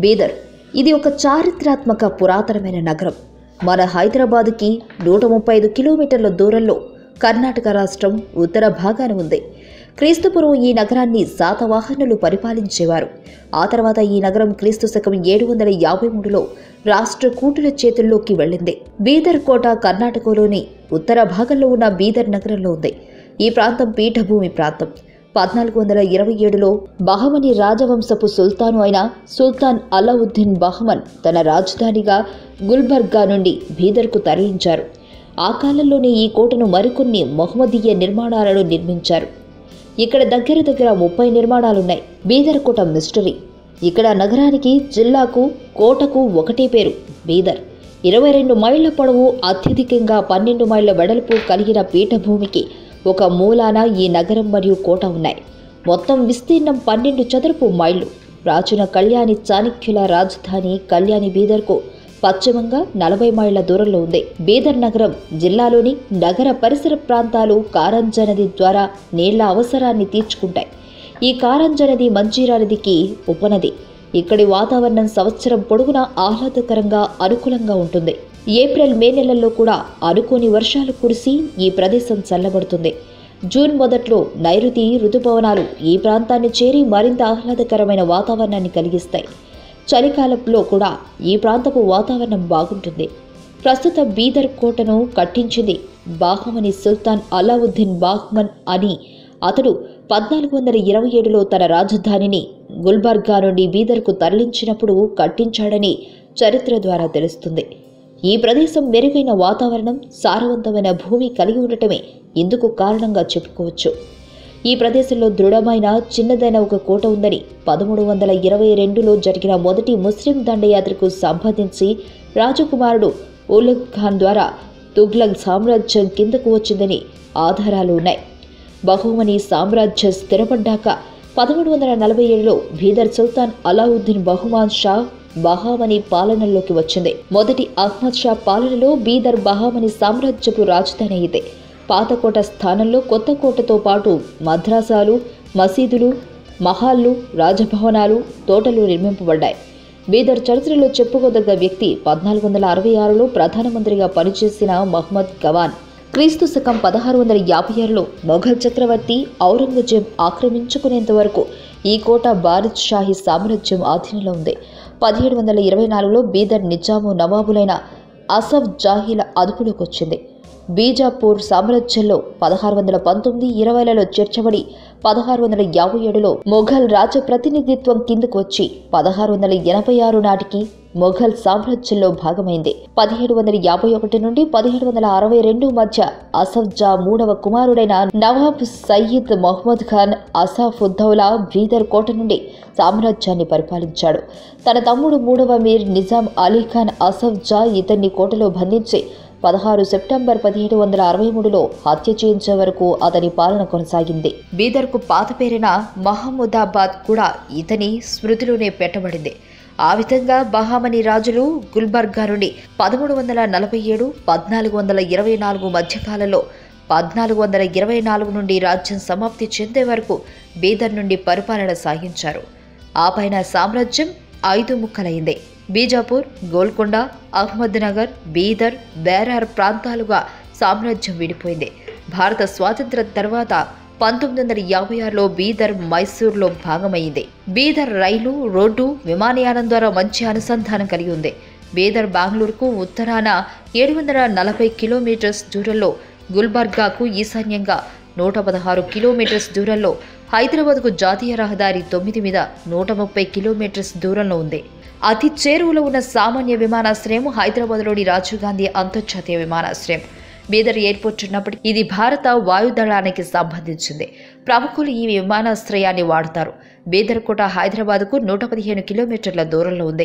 బీదర్ ఇది ఒక చారిత్రాత్మక పురాతనమైన నగరం మన హైదరాబాద్కి నూట ముప్పై ఐదు కిలోమీటర్ల దూరంలో కర్ణాటక రాష్ట్రం ఉత్తర భాగాన ఉంది క్రీస్తుపూర్వం ఈ నగరాన్ని శాతవాహనులు పరిపాలించేవారు ఆ తర్వాత ఈ నగరం క్రీస్తు శకం ఏడు వందల యాభై మూడులో రాష్ట్ర కూటుల చేతుల్లోకి వెళ్ళింది బీదర్ కోట కర్ణాటకలోని ఉత్తర భాగంలో ఉన్న బీదర్ నగరంలో ఉంది ఈ ప్రాంతం పీఠభూమి ప్రాంతం పద్నాలుగు వందల ఇరవై ఏడులో బహమని రాజవంశపు సుల్తాను అయిన సుల్తాన్ అలావుద్దీన్ బహమన్ తన రాజధానిగా గుల్బర్గా నుండి బీదర్కు తరలించారు ఆ కాలంలోనే ఈ కోటను మరికొన్ని మొహమ్మదీయ నిర్మాణాలను నిర్మించారు ఇక్కడ దగ్గర దగ్గర ముప్పై నిర్మాణాలున్నాయి బీదర్ కోట మిస్టరీ ఇక్కడ నగరానికి జిల్లాకు కోటకు ఒకటే పేరు బీదర్ ఇరవై రెండు మైళ్ళ పొడవు అత్యధికంగా పన్నెండు మైళ్ళ వెడల్పు కలిగిన పీఠభూమికి ఒక మూలాన ఈ నగరం మరియు కోట ఉన్నాయి మొత్తం విస్తీర్ణం పన్నెండు చదరపు మైళ్ళు ప్రాచీన కళ్యాణి చాణక్యుల రాజధాని కళ్యాణి బీదర్కు పశ్చిమంగా నలభై మైళ్ళ దూరంలో ఉంది బీదర్ నగరం జిల్లాలోని నగర పరిసర ప్రాంతాలు కారంజ నది ద్వారా నీళ్ల అవసరాన్ని తీర్చుకుంటాయి ఈ కారంజ నది మంజీరా నదికి ఉపనది ఇక్కడి వాతావరణం సంవత్సరం పొడుగునా ఆహ్లాదకరంగా అనుకూలంగా ఉంటుంది ఏప్రిల్ మే నెలల్లో కూడా అనుకోని వర్షాలు కురిసి ఈ ప్రదేశం చల్లబడుతుంది జూన్ మొదట్లో నైరుతి ఋతుపవనాలు ఈ ప్రాంతాన్ని చేరి మరింత ఆహ్లాదకరమైన వాతావరణాన్ని కలిగిస్తాయి చలికాలంలో కూడా ఈ ప్రాంతపు వాతావరణం బాగుంటుంది ప్రస్తుత బీదర్ కోటను కట్టించింది బాహమని సుల్తాన్ అలావుద్దీన్ బాహ్మన్ అని అతడు పద్నాలుగు వందల ఇరవై ఏడులో తన రాజధానిని గుల్బర్గా నుండి బీదర్కు తరలించినప్పుడు కట్టించాడని చరిత్ర ద్వారా తెలుస్తుంది ఈ ప్రదేశం మెరుగైన వాతావరణం సారవంతమైన భూమి కలిగి ఉండటమే ఇందుకు కారణంగా చెప్పుకోవచ్చు ఈ ప్రదేశంలో దృఢమైన చిన్నదైన ఒక కోట ఉందని పదమూడు వందల ఇరవై రెండులో జరిగిన మొదటి ముస్లిం దండయాత్రకు సంబంధించి రాజకుమారుడు ఉలగ్ ఖాన్ ద్వారా తుగ్లక్ సామ్రాజ్యం కిందకు వచ్చిందని ఆధారాలు ఉన్నాయి బహుమని సామ్రాజ్యం స్థిరపడ్డాక పదమూడు వందల నలభై ఏడులో బీదర్ సుల్తాన్ అలావుద్దీన్ బహుమాన్ షా బహామని పాలనలోకి వచ్చింది మొదటి అహ్మద్ షా పాలనలో బీదర్ బహామని సామ్రాజ్యపు రాజధాని అయింది పాతకోట స్థానంలో కొత్త కోటతో పాటు మద్రాసాలు మసీదులు మహాళ్ళు రాజభవనాలు తోటలు నిర్మింపబడ్డాయి బీదర్ చరిత్రలో చెప్పుకోదగ్గ వ్యక్తి పద్నాలుగు వందల అరవై ఆరులో ప్రధానమంత్రిగా పనిచేసిన మహ్మద్ గవాన్ క్రీస్తు శకం పదహారు వందల యాభై ఆరులో మొఘల్ చక్రవర్తి ఔరంగజేబ్ ఆక్రమించుకునేంత వరకు ఈ కోట భారత్ షాహీ సామ్రాజ్యం ఆధీనంలో ఉంది పదిహేడు వందల ఇరవై నాలుగులో బీదర్ నిజాము నవాబులైన అసఫ్ జాహీల అదుపులోకి వచ్చింది బీజాపూర్ సామ్రాజ్యంలో పదహారు వందల పంతొమ్మిది ఇరవైలలో చేర్చబడి పదహారు వందల యాభై ఏడులో మొఘల్ రాజ ప్రతినిధిత్వం కిందకు వచ్చి పదహారు వందల ఎనభై ఆరు నాటికి మొఘల్ సామ్రాజ్యంలో భాగమైంది పదిహేడు వందల యాభై ఒకటి నుండి పదిహేడు వందల అరవై రెండు మధ్య అసఫ్ జా మూడవ కుమారుడైన నవాబ్ సయ్యిద్ మొహమ్మద్ ఖాన్ అసాఫుద్దౌలా బీదర్ కోట నుండి సామ్రాజ్యాన్ని పరిపాలించాడు తన తమ్ముడు మూడవ మీర్ నిజాం అలీ ఖాన్ అసఫ్ జా ఇతన్ని కోటలో బంధించి పదహారు సెప్టెంబర్ పదిహేడు వందల అరవై మూడులో హత్య చేయించే వరకు అతని పాలన కొనసాగింది బీదర్కు పాత పేరిన మహమూదాబాద్ కూడా ఇతని స్మృతిలోనే పెట్టబడింది ఆ విధంగా బహామని రాజులు గుల్బర్గా నుండి పదమూడు వందల నలభై ఏడు పద్నాలుగు వందల ఇరవై నాలుగు మధ్యకాలంలో పద్నాలుగు వందల ఇరవై నాలుగు నుండి రాజ్యం సమాప్తి చెందే వరకు బీదర్ నుండి పరిపాలన సాగించారు ఆ పైన సామ్రాజ్యం ఐదు ముక్కలైంది బీజాపూర్ గోల్కొండ అహ్మద్నగర్ బీదర్ బేరార్ ప్రాంతాలుగా సామ్రాజ్యం విడిపోయింది భారత స్వాతంత్ర్యం తర్వాత పంతొమ్మిది వందల యాభై ఆరులో బీదర్ మైసూర్లో భాగమైంది బీదర్ రైలు రోడ్డు విమానయానం ద్వారా మంచి అనుసంధానం కలిగి ఉంది బీదర్ బెంగళూరుకు ఉత్తరాన ఏడు వందల నలభై కిలోమీటర్స్ దూరంలో గుల్బర్గాకు ఈశాన్యంగా నూట పదహారు కిలోమీటర్స్ దూరంలో హైదరాబాద్కు జాతీయ రహదారి తొమ్మిది మీద నూట ముప్పై కిలోమీటర్స్ దూరంలో ఉంది అతి చేరువలో ఉన్న సామాన్య విమానాశ్రయం హైదరాబాద్లోని రాజీవ్ గాంధీ అంతర్జాతీయ విమానాశ్రయం బీదర్ ఎయిర్పోర్ట్ ఉన్నప్పటికీ ఇది భారత వాయుదళానికి సంబంధించింది ప్రముఖులు ఈ విమానాశ్రయాన్ని వాడతారు బీదర్ కోట హైదరాబాద్కు నూట పదిహేను కిలోమీటర్ల దూరంలో ఉంది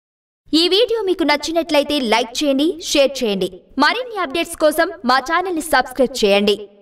ఈ వీడియో మీకు నచ్చినట్లయితే లైక్ చేయండి షేర్ చేయండి మరిన్ని అప్డేట్స్ కోసం మా ఛానల్ని సబ్స్క్రైబ్ చేయండి